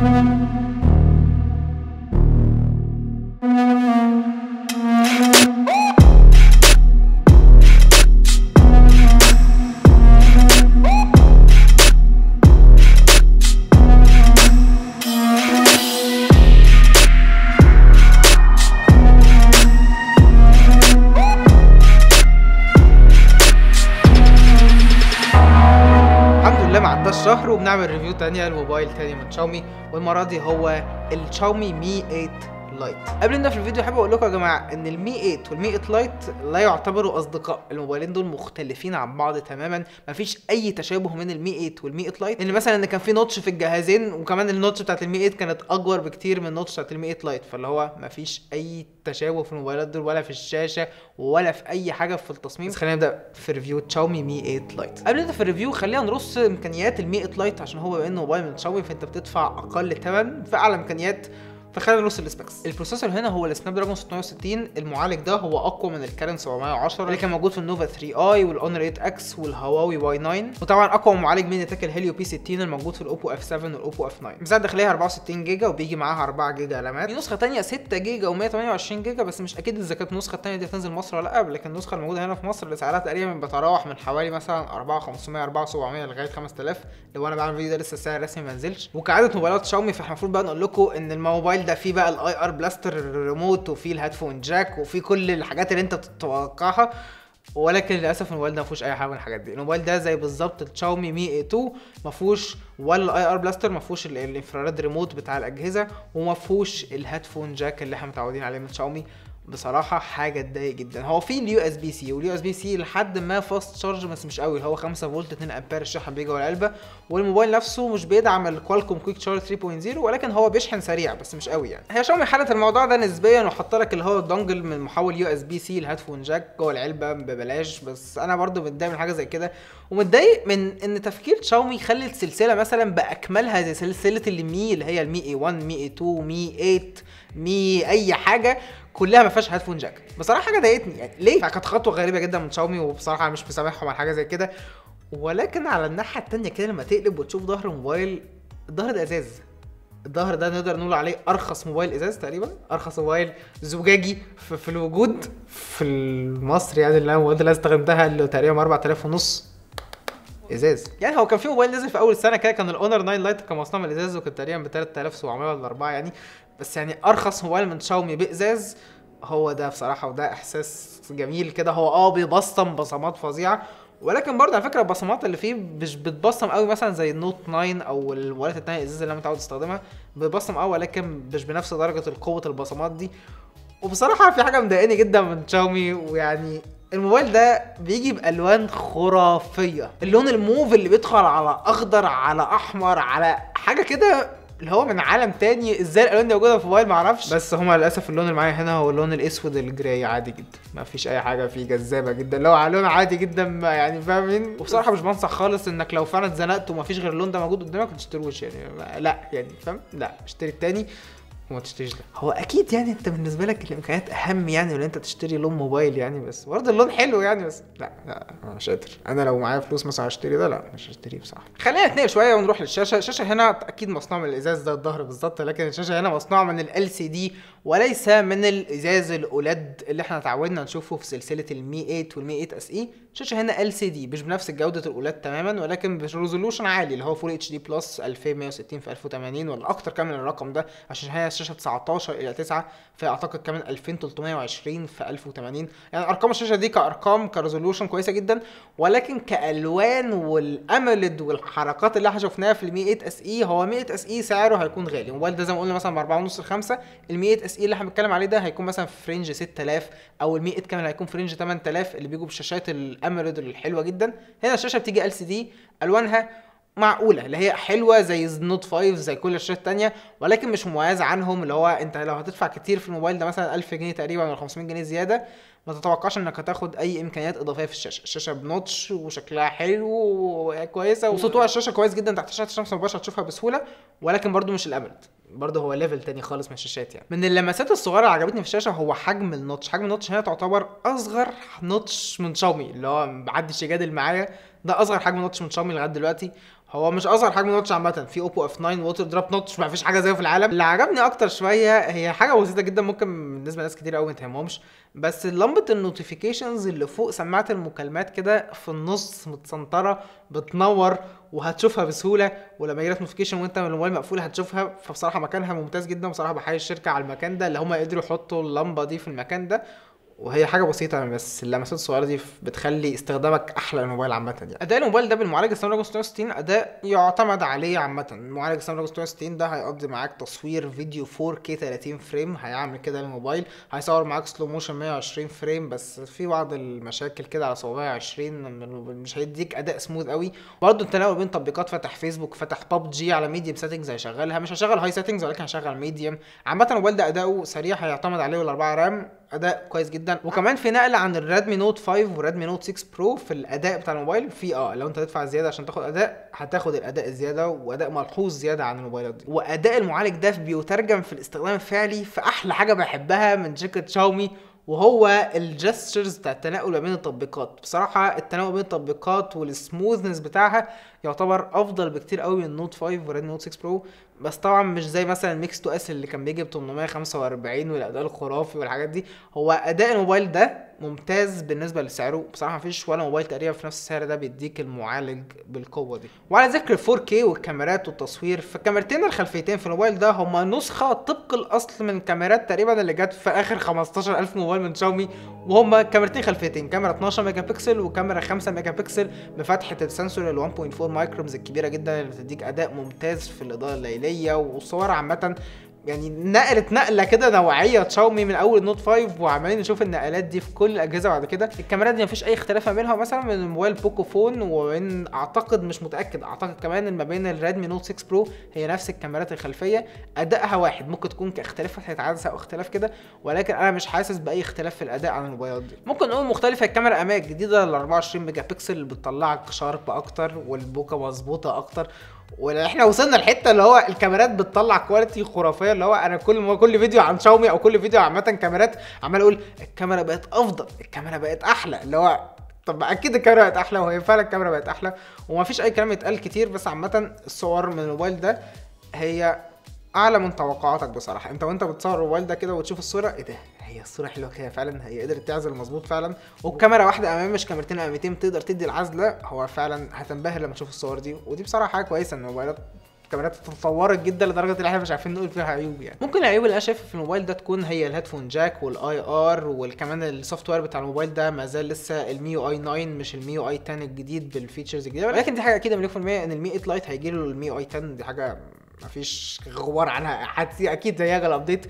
الحمد لله ما عداش شهر وبنعمل ريفيو تانية لموبايل تاني من شاومي والمرة دي هو الشاومي مي 8 لايت قبل ما في الفيديو حابب اقول لكم يا جماعه ان المي 8 والمي 8 لايت لا يعتبروا اصدقاء الموبايلين دول مختلفين عن بعض تماما مفيش اي تشابه من المي 8 والمي 8 لايت ان مثلا ان كان في نوتش في الجهازين وكمان النوتش بتاعت المي 8 كانت اكبر بكتير من النوتش بتاعت المي 8 لايت فاللي هو مفيش اي تشابه في الموبايلات دول ولا في الشاشه ولا في اي حاجه في التصميم بس خلينا نبدا في ريفيو شاومي مي 8 لايت قبل نبدا في الريفيو خلينا نرص امكانيات المي 8 لايت عشان هو بما انه موبايل من شاومي فانت بتدفع اقل ثمن في اعلى امكانيات فخلينا نرص السبيكس البروسيسور هنا هو السناب دراجون 660 المعالج ده هو اقوى من الكارن 710 اللي كان موجود في النوفا 3 اي والاونر 8 اكس والهواوي واي 9 وطبعا اقوى معالج ميديا تك الهيليو بي 60 الموجود في الاوبو اف 7 والاوبو اف 9 المساحه الداخليه 64 جيجا وبيجي معاها 4 جيجا رامات في نسخه ثانيه 6 جيجا و128 جيجا بس مش اكيد اذا كانت النسخه الثانيه دي هتنزل مصر ولا لا لكن النسخه الموجوده هنا في مصر اللي سعرها تقريبا بتراوح من حوالي مثلا 4500 4700 لغايه 5000 لو انا بعمل فيديو ده لسه السعر الرسمي ما نزلش وكعاده موبايلات شاومي فاحنا المفروض بقى نقول لكم ان الموبايل ده فيه بقى الاي ار بلاستر ريموت وفيه الهيدفون جاك وفيه كل الحاجات اللي انت تتوقعها ولكن للاسف الموبايل ده ما فيهوش اي حاجه من الحاجات دي الموبايل ده زي بالظبط الشاومي مي 2 ما فيهوش ولا الاي ار بلاستر ما فيهوش ال- الانفراريد ريموت بتاع الاجهزه وما فيهوش الهيدفون جاك اللي احنا متعودين عليه من شاومي بصراحه حاجه تضايق جدا هو في اليو اس بي سي واليو اس بي سي لحد ما فاست شارج بس مش قوي هو 5 فولت 2 امبير الشحن بيجي ورا العلبه والموبايل نفسه مش بيدعم الكوالكوم كويك شارج 3.0 ولكن هو بيشحن سريع بس مش قوي يعني هي شاومي حلت الموضوع ده نسبيا وحط لك اللي هو الدونجل من محول يو اس بي سي الهيدفون جاك جوه العلبه ببلاش بس انا برضو متضايق من حاجه زي كده ومتضايق من ان تفكير شاومي يخلي السلسله مثلا باكملها زي سلسله المي اللي هي المي اي 1 مي اي 2 مي 8 مي اي حاجه كلها ما فيهاش هيدفون جاك بصراحه حاجه ضايقتني يعني ليه فكانت خطوه غريبه جدا من شاومي وبصراحه انا مش مسامحهم على حاجه زي كده ولكن على الناحيه التانية كده لما تقلب وتشوف ظهر الموبايل الظهر ده ازاز الظهر ده نقدر نقول عليه ارخص موبايل ازاز تقريبا ارخص موبايل زجاجي في, في الوجود في مصر يعني اللي انا الموبايل اللي أنا استخدمتها اللي تقريبا 4000 ونص ازاز يعني هو كان في موبايل نزل في اول سنه كده كان الاونر 9 لايت كان مصنوع من الازاز وكان تقريبا ب 3700 ولا 4 يعني بس يعني ارخص موبايل من شاومي بازاز هو ده بصراحه وده احساس جميل كده هو اه بيبصم بصمات فظيعه ولكن برضه على فكره البصمات اللي فيه مش بتبصم قوي مثلا زي النوت 9 او الموبايلات التانية الازاز اللي انا متعود استخدمها بيبصم قوي ولكن مش بنفس درجه القوه البصمات دي وبصراحه في حاجه مضايقاني جدا من شاومي ويعني الموبايل ده بيجي بالوان خرافيه اللون الموف اللي بيدخل على اخضر على احمر على حاجه كده اللي هو من عالم تاني ازاي الالوان دي موجوده في الموبايل معرفش بس هما للاسف اللون اللي معايا هنا هو اللون الاسود الجراي عادي جدا ما فيش اي حاجه فيه جذابه جدا اللي هو على لون عادي جدا ما يعني فاهمين وبصراحه مش بنصح خالص انك لو فعلا اتزنقت وما فيش غير اللون ده موجود قدامك ما تشتروش يعني ما- لا يعني فاهم لا اشتري التاني وما تشتريش ده هو اكيد يعني انت بالنسبه لك الامكانيات اهم يعني ولا انت تشتري لون موبايل يعني بس برضه اللون حلو يعني بس لا لا انا مش قادر انا لو معايا فلوس مثلا اشتري ده لا مش هشتريه بصراحه خلينا نتنقل شويه ونروح للشاشه الشاشه هنا اكيد مصنوع من الازاز ده الظهر بالظبط لكن الشاشه هنا مصنوع من ال سي دي وليس من الازاز الاولاد اللي احنا اتعودنا نشوفه في سلسله المي 8 والمي 8 اس اي الشاشه هنا ال سي دي مش بنفس جوده الاولاد تماما ولكن بريزولوشن عالي اللي هو فول اتش دي بلس 2160 في 1080 ولا اكتر كمان من الرقم ده عشان هي الشاشه 19 الى 9 فاعتقد كمان 2320 في 1080 يعني ارقام الشاشه دي كارقام كريزولوشن كويسه جدا ولكن كالوان والاموليد والحركات اللي احنا شفناها في المي 8 اس اي هو 100 اس اي سعره هيكون غالي الموبايل ده زي ما قلنا مثلا ب 4 ونص ل 5 ال 100 اس اي اللي احنا بنتكلم عليه ده هيكون مثلا في فرنج 6000 او ال 100 كمان هيكون في رينج 8000 اللي بيجوا بالشاشات الاموليد الحلوه جدا هنا الشاشه بتيجي ال سي دي الوانها معقوله اللي هي حلوه زي النوت 5 زي كل الشاشات التانية ولكن مش مميزه عنهم اللي هو انت لو هتدفع كتير في الموبايل ده مثلا 1000 جنيه تقريبا ولا 500 جنيه زياده ما تتوقعش انك هتاخد اي امكانيات اضافيه في الشاشه الشاشه بنوتش وشكلها حلو وكويسه وسطوع الشاشه كويس جدا تحت شاشه الشمس المباشره هتشوفها بسهوله ولكن برضو مش الاموليد برضه هو ليفل تاني خالص من الشاشات يعني من اللمسات الصغيره اللي عجبتني في الشاشه هو حجم النوتش حجم النوتش هنا تعتبر اصغر نوتش من شاومي اللي هو محدش يجادل معايا ده اصغر حجم نوتش من شاومي لغايه دلوقتي هو مش اصغر حجم نوتش عامه في اوبو اف 9 ووتر دروب نوتش ما فيش حاجه زيه في العالم اللي عجبني اكتر شويه هي حاجه بسيطه جدا ممكن بالنسبه لناس كتير قوي ما تهمهمش بس لمبه النوتيفيكيشنز اللي فوق سماعه المكالمات كده في النص متسنطره بتنور وهتشوفها بسهوله ولما يجيلك نوتيفيكيشن وانت من الموبايل مقفول هتشوفها فبصراحه مكانها ممتاز جدا بصراحه بحيي الشركه على المكان ده اللي هم قدروا يحطوا اللمبه دي في المكان ده وهي حاجه بسيطه بس اللمسات الصغيره دي بتخلي استخدامك احلى للموبايل عامه يعني اداء الموبايل ده بالمعالج سناب دراجون 660 اداء يعتمد عليه عامه المعالج سناب دراجون 660 ده هيقضي معاك تصوير فيديو 4K 30 فريم هيعمل كده للموبايل هيصور معاك سلو موشن 120 فريم بس في بعض المشاكل كده على 720 مش هيديك اداء سموث قوي برضه التناول بين تطبيقات فتح فيسبوك فتح ببجي على ميديوم سيتنجز هيشغلها مش هشغل هاي سيتنجز ولكن هشغل ميديوم عامه الموبايل ده اداؤه سريع هيعتمد عليه والاربعه رام اداء كويس جدا وكمان في نقله عن الريدمي نوت 5 وريدمي نوت 6 برو في الاداء بتاع الموبايل في اه لو انت تدفع زياده عشان تاخد اداء هتاخد الاداء الزياده واداء ملحوظ زياده عن الموبايلات دي واداء المعالج ده بيترجم في الاستخدام الفعلي في احلى حاجه بحبها من شركه شاومي وهو الجسترز بتاع التنقل ما بين التطبيقات بصراحه التنقل ما بين التطبيقات والسموثنس بتاعها يعتبر افضل بكتير قوي من النوت 5 وريدمي نوت 6 برو بس طبعا مش زي مثلا الميكس 2 اس اللي كان بيجي ب 845 والاداء الخرافي والحاجات دي هو اداء الموبايل ده ممتاز بالنسبه لسعره بصراحه مفيش ولا موبايل تقريبا في نفس السعر ده بيديك المعالج بالقوه دي وعلى ذكر 4K والكاميرات والتصوير فالكاميرتين الخلفيتين في الموبايل ده هما نسخه طبق الاصل من الكاميرات تقريبا اللي جت في اخر 15000 موبايل من شاومي وهما كاميرتين خلفيتين كاميرا 12 ميجا بكسل وكاميرا 5 ميجا بكسل بفتحه السنسور ال 1.4 مايكرومز الكبيره جدا اللي بتديك اداء ممتاز في الاضاءه الليليه والصور عامه يعني نقلت نقله كده نوعيه تشاومي من اول النوت 5 وعمالين نشوف النقلات دي في كل الاجهزه بعد كده الكاميرات دي مفيش اي اختلاف ما بينها مثلا من موبايل بوكو فون ومن اعتقد مش متاكد اعتقد كمان ان ما بين الريدمي نوت 6 برو هي نفس الكاميرات الخلفيه ادائها واحد ممكن تكون كاختلاف فتحه عدسه او اختلاف كده ولكن انا مش حاسس باي اختلاف في الاداء عن الموبايلات دي ممكن نقول مختلفه الكاميرا اماميه الجديده ال 24 ميجا بكسل اللي بتطلعك شارب اكتر والبوكه مظبوطه اكتر واحنا وصلنا لحته اللي هو الكاميرات بتطلع كواليتي خرافيه اللي هو انا كل ما كل فيديو عن شاومي او كل فيديو عامه كاميرات عمال اقول الكاميرا بقت افضل الكاميرا بقت احلى اللي هو طب اكيد الكاميرا بقت احلى وهي فعلا الكاميرا بقت احلى ومفيش اي كلام يتقال كتير بس عامه الصور من الموبايل ده هي اعلى من توقعاتك بصراحه انت وانت بتصور الموبايل ده كده وتشوف الصوره ايه ده هي الصوره حلوه كده فعلا هي قدرت تعزل مظبوط فعلا وبكاميرا واحده امام مش كاميرتين اماميتين تقدر تدي العزله هو فعلا هتنبهر لما تشوف الصور دي ودي بصراحه حاجه كويسه ان الموبايلات الكاميرات تطورت جدا لدرجه ان احنا مش عارفين نقول فيها عيوب يعني ممكن العيوب اللي انا شايفها في الموبايل ده تكون هي الهيدفون جاك والاي ار وكمان السوفت وير بتاع الموبايل ده ما زال لسه الميو اي 9 مش الميو اي 10 الجديد بالفيتشرز الجديده ولكن دي حاجه اكيد مليون في الميه ان المي 8 لايت هيجي له الميو اي 10 دي حاجه مفيش غبار عنها اكيد هيجي الابديت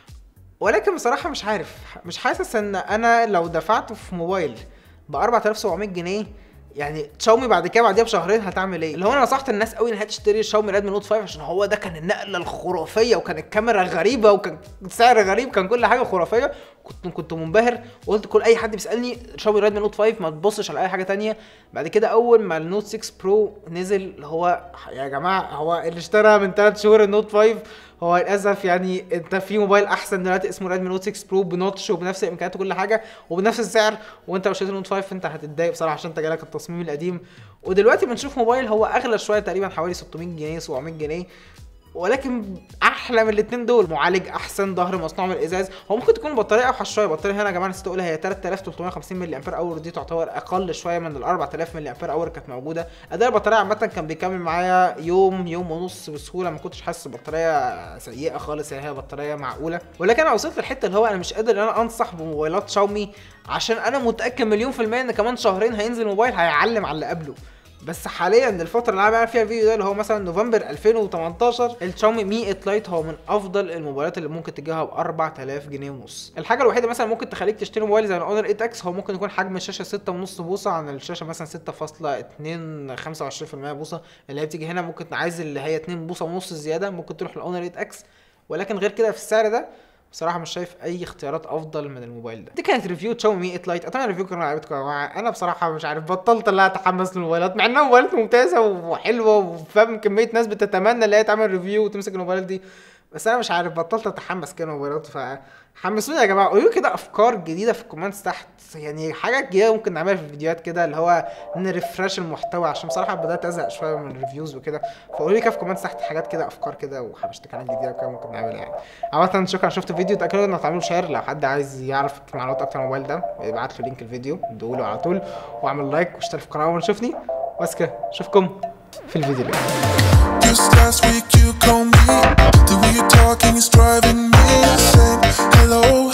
ولكن بصراحه مش عارف مش حاسس ان انا لو دفعت في موبايل ب 4700 جنيه يعني شاومي بعد كده بعديها بشهرين هتعمل ايه اللي هو انا نصحت الناس قوي انها تشتري شاومي ريدمي نوت 5 عشان هو ده كان النقله الخرافيه وكان الكاميرا غريبه وكان سعر غريب كان كل حاجه خرافيه كنت كنت منبهر وقلت كل اي حد بيسالني شاومي ريدمي نوت 5 ما تبصش على اي حاجه تانية بعد كده اول ما النوت 6 برو نزل اللي هو يا جماعه هو اللي اشترى من 3 شهور النوت 5 هو للاسف يعني انت في موبايل احسن دلوقتي اسمه ريدمي نوت 6 برو بنوتش وبنفس الامكانيات وكل حاجه وبنفس السعر وانت لو اشتريت نوت 5 انت هتتضايق بصراحه عشان انت جالك التصميم القديم ودلوقتي بنشوف موبايل هو اغلى شويه تقريبا حوالي 600 جنيه 700 جنيه ولكن احلى من الاثنين دول معالج احسن ظهر مصنوع من الازاز هو ممكن تكون البطاريه اوحش شويه البطاريه هنا يا جماعه نسيت اقولها هي 3350 ملي امبير اور دي تعتبر اقل شويه من ال 4000 ملي امبير اور كانت موجوده اداء البطاريه عامه كان بيكمل معايا يوم يوم ونص بسهوله ما كنتش حاسس البطاريه سيئه خالص يعني هي بطاريه معقوله ولكن انا وصلت للحته اللي هو انا مش قادر ان انا انصح بموبايلات شاومي عشان انا متاكد مليون في الميه ان كمان شهرين هينزل موبايل هيعلم على اللي قبله بس حاليا الفتره اللي انا بعمل فيها الفيديو ده اللي هو مثلا نوفمبر 2018 الشاومي مي 8 لايت هو من افضل الموبايلات اللي ممكن تجيبها ب 4000 جنيه ونص الحاجه الوحيده مثلا ممكن تخليك تشتري موبايل زي الاونر 8 اكس هو ممكن يكون حجم الشاشه 6.5 بوصه عن الشاشه مثلا 6.2 25% بوصه اللي هي بتيجي هنا ممكن عايز اللي هي 2 بوصه ونص زياده ممكن تروح للاونر 8 اكس ولكن غير كده في السعر ده بصراحه مش شايف اي اختيارات افضل من الموبايل ده دي كانت ريفيو شاومي 8 لايت اتمنى الريفيو يكون عجبتكم يا جماعه انا بصراحه مش عارف بطلت لا اتحمس للموبايلات مع انها موبايلات ممتازه وحلوه وفاهم كميه ناس بتتمنى ان هي تعمل ريفيو وتمسك الموبايلات دي بس انا مش عارف بطلت اتحمس كده موبايلات فحمسوني يا جماعه قولوا لي كده افكار جديده في الكومنتس تحت يعني حاجات جديده ممكن نعملها في الفيديوهات كده اللي هو نرفرش المحتوى عشان بصراحه بدات ازهق شويه من الريفيوز وكده فقولوا لي كده في الكومنتس تحت حاجات كده افكار كده وحبشتك حاجات جديده وكده ممكن نعملها يعني عامه شكرا شفتوا الفيديو تاكدوا انكم تعملوا شير لو حد عايز يعرف معلومات اكتر عن الموبايل ده ابعت له لينك الفيديو ادوله على طول واعمل لايك واشترك في القناه اول ما تشوفني بس كده اشوفكم في الفيديو اللي جاي Just last week you called me. The way you're talking is driving me insane. Hello,